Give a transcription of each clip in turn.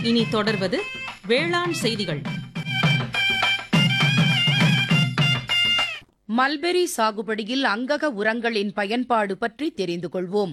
இனி தொடர்வது வேளாண் செய்திகள் மல்பெரி சாகுபடியில் அங்கக உரங்களின் பயன்பாடு பற்றி தெரிந்து கொள்வோம்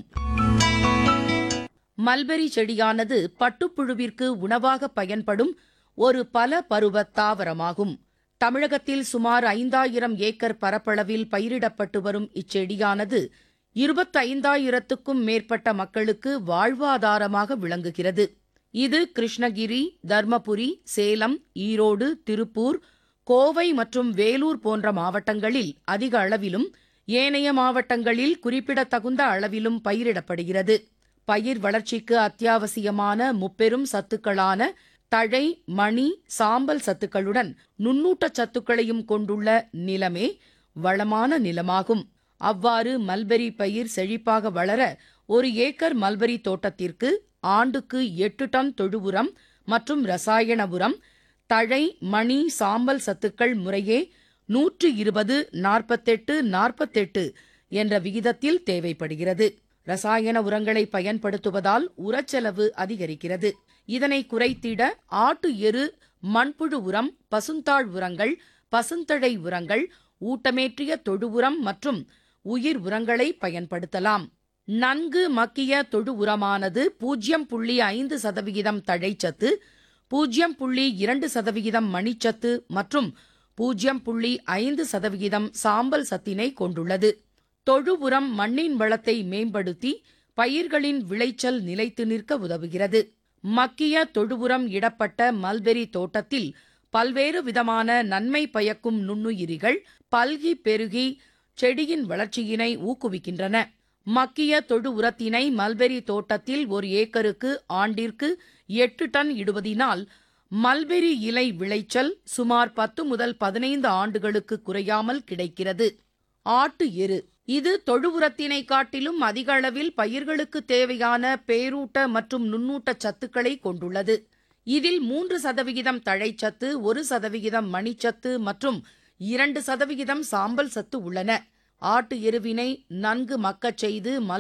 மல்பெரி செடியானது பட்டுப்புழுவிற்கு உணவாக பயன்படும் ஒரு பல பருவ தாவரமாகும் தமிழகத்தில் சுமார் ஐந்தாயிரம் ஏக்கர் பரப்பளவில் பயிரிடப்பட்டு வரும் இச்செடியானது இருபத்தைந்தாயிரத்துக்கும் மேற்பட்ட மக்களுக்கு வாழ்வாதாரமாக விளங்குகிறது இது கிருஷ்ணகிரி தர்மபுரி சேலம் ஈரோடு திருப்பூர் கோவை மற்றும் வேலூர் போன்ற மாவட்டங்களில் அதிக அளவிலும் ஏனைய மாவட்டங்களில் குறிப்பிடத்தகுந்த அளவிலும் பயிரிடப்படுகிறது பயிர் வளர்ச்சிக்கு அத்தியாவசியமான முப்பெரும் சத்துக்களான தழை மணி சாம்பல் சத்துக்களுடன் நுண்ணூட்டச் சத்துக்களையும் கொண்டுள்ள நிலமே வளமான நிலமாகும் அவ்வாறு மல்பெரி பயிர் செழிப்பாக வளர ஒரு ஏக்கர் மல்பெரி தோட்டத்திற்கு ஆண்டுக்கு எட்டு டன் தொழு உரம் மற்றும் ரசாயன உரம் தழை மணி சாம்பல் சத்துக்கள் முறையே நூற்று இருபது நாற்பத்தெட்டு நாற்பத்தெட்டு என்ற விகிதத்தில் தேவைப்படுகிறது ரசாயன உரங்களை பயன்படுத்துவதால் உரச்செலவு அதிகரிக்கிறது இதனை குறைத்திட ஆட்டு எரு மண்புழு உரம் பசுந்தாள் உரங்கள் பசுந்தழை உரங்கள் ஊட்டமேற்றிய தொழு உரம் மற்றும் உயிர் உரங்களை பயன்படுத்தலாம் நன்கு மக்கிய தொழு உரமானது பூஜ்ஜியம் புள்ளி ஐந்து சதவிகிதம் தழைச்சத்து பூஜ்ஜியம் புள்ளி இரண்டு சதவிகிதம் மணிச்சத்து மற்றும் பூஜ்ஜியம் புள்ளி ஐந்து சதவிகிதம் சாம்பல் சத்தினை கொண்டுள்ளது தொழு உரம் மண்ணின் வளத்தை மேம்படுத்தி பயிர்களின் விளைச்சல் நிலைத்து நிற்க உதவுகிறது மக்கிய தொழு உரம் இடப்பட்ட மல்பெரி தோட்டத்தில் பல்வேறு விதமான நன்மை பயக்கும் நுண்ணுயிரிகள் பல்கி பெருகி செடியின் வளர்ச்சியினை ஊக்குவிக்கின்றன மக்கிய தொழு உரத்தினை மல்பெரி தோட்டத்தில் ஒரு ஏக்கருக்கு ஆண்டிற்கு எட்டு டன் இடுவதினால் மல்பெரி இலை விளைச்சல் சுமார் பத்து முதல் பதினைந்து ஆண்டுகளுக்கு குறையாமல் கிடைக்கிறது ஆட்டு எரு இது தொழு உரத்தினை காட்டிலும் அதிக அளவில் பயிர்களுக்கு தேவையான பேரூட்ட மற்றும் நுண்ணூட்ட சத்துக்களை கொண்டுள்ளது இதில் மூன்று சதவிகிதம் தழைச்சத்து ஒரு சதவிகிதம் மணிச்சத்து மற்றும் இரண்டு சதவிகிதம் சாம்பல் சத்து உள்ளன ஆட்டு எருவினை நன்கு மக்கச் செய்து மல்